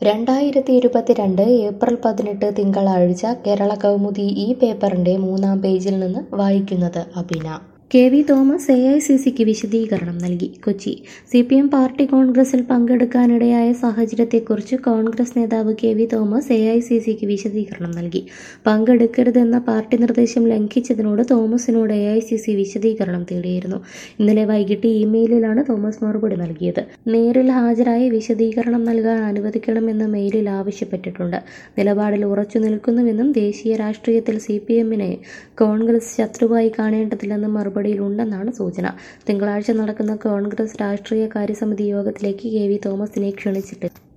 രണ്ടായിരത്തി ഇരുപത്തിരണ്ട് ഏപ്രിൽ പതിനെട്ട് തിങ്കളാഴ്ച കേരള കൗമുദി ഈ പേപ്പറിന്റെ മൂന്നാം പേജിൽ നിന്ന് വായിക്കുന്നത് Abina K V Thomas A I C സിക്ക് വിശദീകരണം നൽകി Kochi C P M party കോൺഗ്രസിൽ പങ്കെടുക്കാനിടയായ സാഹചര്യത്തെക്കുറിച്ച് കോൺഗ്രസ് നേതാവ് K V Thomas A I C സിക്ക് വിശദീകരണം നൽകി പങ്കെടുക്കരുതെന്ന പാർട്ടി നിർദ്ദേശം ലംഘിച്ചതിനോട് തോമസിനോട് എ ഐ സി സി വിശദീകരണം തേടിയിരുന്നു ഇന്നലെ വൈകിട്ട് ഇമെയിലിലാണ് തോമസ് മറുപടി നൽകിയത് നേരിൽ ഹാജരായി വിശദീകരണം നൽകാൻ അനുവദിക്കണമെന്ന് മെയിലിൽ ആവശ്യപ്പെട്ടിട്ടുണ്ട് നിലപാടിൽ ഉറച്ചു നിൽക്കുന്നുവെന്നും ദേശീയ രാഷ്ട്രീയത്തിൽ സി പി എമ്മിനെ കോൺഗ്രസ് ശത്രുവായി കാണേണ്ടതില്ലെന്നും മറുപടിയിലുണ്ടെന്നാണ് സൂചന തിങ്കളാഴ്ച നടക്കുന്ന കോൺഗ്രസ് രാഷ്ട്രീയ കാര്യസമിതി യോഗത്തിലേക്ക് കെ വി തോമസിനെ ക്ഷണിച്ചിട്ട്